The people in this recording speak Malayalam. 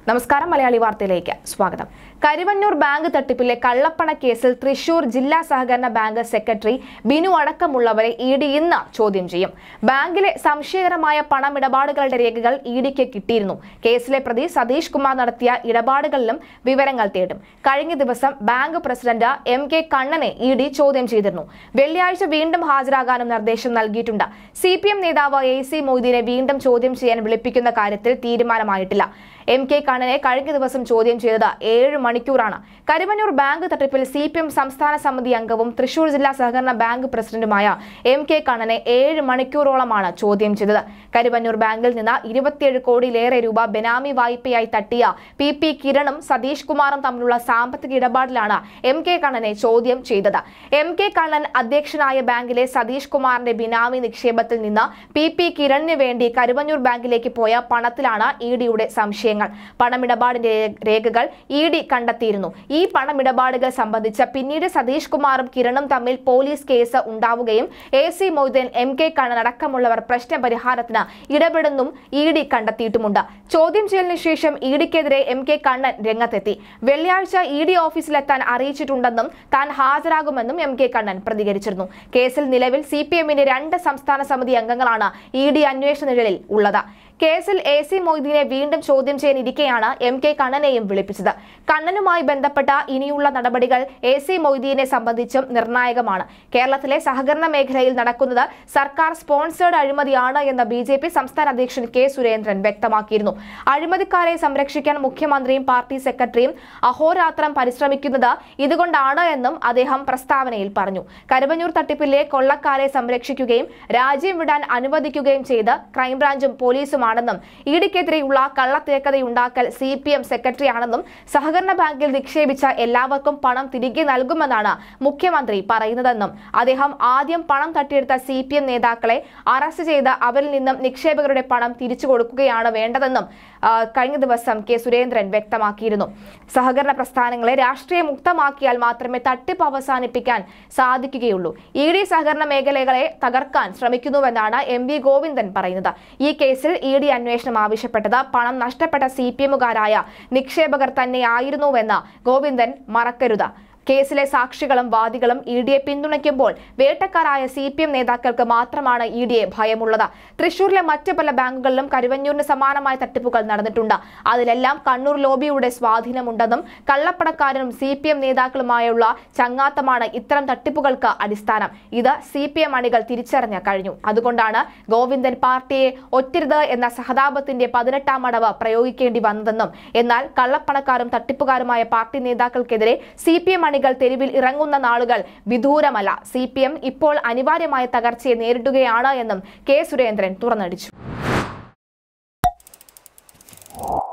നമസ്കാരം മലയാളി വാർത്തയിലേക്ക് സ്വാഗതം കരിവന്നൂർ ബാങ്ക് തട്ടിപ്പിലെ കള്ളപ്പണ കേസിൽ തൃശൂർ ജില്ലാ സഹകരണ ബാങ്ക് സെക്രട്ടറി ബിനു അടക്കമുള്ളവരെ ഇ ഡി ഇന്ന് ചോദ്യം ചെയ്യും ബാങ്കിലെ സംശയകരമായ പണമിടപാടുകളുടെ രേഖകൾ ഇ ഡിക്ക് കിട്ടിയിരുന്നു കേസിലെ പ്രതി സതീഷ് കുമാർ നടത്തിയ ഇടപാടുകളിലും വിവരങ്ങൾ തേടും കഴിഞ്ഞ ദിവസം ബാങ്ക് പ്രസിഡന്റ് എം കെ കണ്ണനെ ഇ ഡി ചോദ്യം ചെയ്തിരുന്നു വെള്ളിയാഴ്ച വീണ്ടും ഹാജരാകാനും നിർദ്ദേശം നൽകിയിട്ടുണ്ട് സി പി എം നേതാവ് എ സി മൊയ്തീനെ വീണ്ടും ചോദ്യം ചെയ്യാൻ വിളിപ്പിക്കുന്ന കാര്യത്തിൽ തീരുമാനമായിട്ടില്ല എം കെ കണ്ണനെ കഴിഞ്ഞ ദിവസം ചോദ്യം ചെയ്തത് ഏഴ് മണിക്കൂറാണ് കരുവന്നൂർ ബാങ്ക് തട്ടിപ്പിൽ സി പി എം സംസ്ഥാന സമിതി അംഗവും തൃശൂർ ജില്ലാ സഹകരണ ബാങ്ക് പ്രസിഡന്റുമായ എം കെ കണ്ണനെ ഏഴ് മണിക്കൂറോളമാണ് ചോദ്യം ചെയ്തത് കരുവന്നൂർ ബാങ്കിൽ നിന്ന് ഇരുപത്തിയേഴ് കോടിയിലേറെ രൂപ ബെനാമി വായ്പയായി തട്ടിയ പി പി കിരണും സതീഷ് കുമാറും തമ്മിലുള്ള സാമ്പത്തിക ഇടപാടിലാണ് എം കെ കണ്ണനെ ചോദ്യം ചെയ്തത് എം കെ കണ്ണൻ അധ്യക്ഷനായ ബാങ്കിലെ സതീഷ് കുമാറിന്റെ ബിനാമി നിക്ഷേപത്തിൽ നിന്ന് പി പി കിരണിന് വേണ്ടി കരുവന്നൂർ ബാങ്കിലേക്ക് പോയ പണത്തിലാണ് ഇ ഡിയുടെ സംശയങ്ങൾ പണമിടപാടിന്റെ രേ- രേഖകൾ ഇ ഡി കണ്ടെത്തിയിരുന്നു ഈ പണമിടപാടുകൾ സംബന്ധിച്ച് പിന്നീട് സതീഷ് കുമാറും കിരണും തമ്മിൽ പോലീസ് കേസ് ഉണ്ടാവുകയും A C Moideen M K Kannan അടക്കമുള്ളവർ പ്രശ്ന പരിഹാരത്തിന് ഇടപെടുന്നും ഇ ഡി കണ്ടെത്തിയിട്ടുമുണ്ട് ചോദ്യം ചെയ്യലിന് ശേഷം ഇ ഡിക്കെതിരെ എം കെ കണ്ണൻ രംഗത്തെത്തി വെള്ളിയാഴ്ച ഇ ഡി ഓഫീസിലെത്താൻ അറിയിച്ചിട്ടുണ്ടെന്നും താൻ ഹാജരാകുമെന്നും എം കെ കണ്ണൻ പ്രതികരിച്ചിരുന്നു കേസിൽ നിലവിൽ സി പി എമ്മിന്റെ രണ്ട് സംസ്ഥാന സമിതി അംഗങ്ങളാണ് ഇ ഡി അന്വേഷണ നിഴലിൽ ഉള്ളത് കേസിൽ എ സി മൊയ്തീനെ വീണ്ടും ചോദ്യം ചെയ്യാനിരിക്കെയാണ് എം കെ കണ്ണനെയും വിളിപ്പിച്ചത് കണ്ണനുമായി ബന്ധപ്പെട്ട ഇനിയുള്ള നടപടികൾ എ സി മൊയ്തീനെ സംബന്ധിച്ചും നിർണായകമാണ് കേരളത്തിലെ സഹകരണ മേഖലയിൽ നടക്കുന്നത് സർക്കാർ സ്പോൺസേഡ് അഴിമതിയാണ് എന്ന് ബി ജെ പി സംസ്ഥാന അധ്യക്ഷൻ കെ സുരേന്ദ്രൻ വ്യക്തമാക്കിയിരുന്നു അഴിമതിക്കാരെ സംരക്ഷിക്കാൻ മുഖ്യമന്ത്രിയും പാർട്ടി സെക്രട്ടറിയും അഹോരാത്രം പരിശ്രമിക്കുന്നത് ഇതുകൊണ്ടാണ് എന്നും അദ്ദേഹം പ്രസ്താവനയിൽ പറഞ്ഞു കരുവന്നൂർ തട്ടിപ്പിലെ കൊള്ളക്കാരെ സംരക്ഷിക്കുകയും രാജ്യം വിടാൻ അനുവദിക്കുകയും ചെയ്ത് ക്രൈംബ്രാഞ്ചും പോലീസുമാണെന്നും ഇഡിക്കെതിരെയുള്ള കള്ളത്തേക്കതയുണ്ടാക്കൽ സി പി എം സെക്രട്ടറിയാണെന്നും സഹകരണ ബാങ്കിൽ നിക്ഷേപിച്ച എല്ലാവർക്കും പണം തിരികെ നൽകുമെന്നാണ് മുഖ്യമന്ത്രി പറയുന്നതെന്നും അദ്ദേഹം ആദ്യം പണം തട്ടിയെടുത്ത സി പി എം നേതാക്കളെ അറസ്റ്റ് ചെയ്ത് അവരിൽ നിന്നും നിക്ഷേപകരുടെ പണം തിരിച്ചു കൊടുക്കുകയാണ് വേണ്ടതെന്നും ആ, കഴിഞ്ഞ ദിവസം കെ സുരേന്ദ്രൻ വ്യക്തമാക്കിയിരുന്നു സഹകരണ പ്രസ്ഥാനങ്ങളെ രാഷ്ട്രീയ മുക്തമാക്കിയാൽ മാത്രമേ തട്ടിപ്പ് അവസാനിപ്പിക്കാൻ സാധിക്കുകയുള്ളൂ ഇ ഡി സഹകരണ മേഖലകളെ തകർക്കാൻ ശ്രമിക്കുന്നുവെന്നാണ് എം വി ഗോവിന്ദൻ പറയുന്നത് ഈ കേസിൽ ഇ ഡി അന്വേഷണം ആവശ്യപ്പെട്ടത് പണം നഷ്ടപ്പെട്ട സി പി എമ്മുകാരായ നിക്ഷേപകർ തന്നെയായിരുന്നുവെന്ന് ഗോവിന്ദൻ മറക്കരുത് കേസിലെ സാക്ഷികളും വാദികളും ഇ ഡിയെ പിന്തുണയ്ക്കുമ്പോൾ വേട്ടക്കാരായ സി പി എം നേതാക്കൾക്ക് മാത്രമാണ് ഇ ഡിയെ ഭയമുള്ളത് തൃശൂരിലെ മറ്റ് പല ബാങ്കുകളിലും കരുവന്നൂരിന് സമാനമായ തട്ടിപ്പുകൾ നടന്നിട്ടുണ്ട് അതിലെല്ലാം കണ്ണൂർ ലോബിയുടെ സ്വാധീനമുണ്ടെന്നും കള്ളപ്പണക്കാരനും സി പി എം നേതാക്കളുമായുള്ള ചങ്ങാത്തമാണ് ഇത്തരം തട്ടിപ്പുകൾക്ക് അടിസ്ഥാനം ഇത് സി പി എം അണികൾ തിരിച്ചറിഞ്ഞ കഴിഞ്ഞു അതുകൊണ്ടാണ് ഗോവിന്ദൻ പാർട്ടിയെ ഒറ്റരുത് എന്ന സഹതാപത്തിന്റെ പതിനെട്ടാം അടവ് പ്രയോഗിക്കേണ്ടി വന്നതെന്നും എന്നാൽ കള്ളപ്പണക്കാരും തട്ടിപ്പുകാരുമായ പാർട്ടി നേതാക്കൾക്കെതിരെ സി പി എം അണികൾ തെരുവിൽ ഇറങ്ങുന്ന നാളുകൾ വിദൂരമല്ല സി പി എം ഇപ്പോൾ അനിവാര്യമായ തകർച്ചയെ നേരിടുകയാണ് എന്നും കെ സുരേന്ദ്രൻ തുറന്നടിച്ചു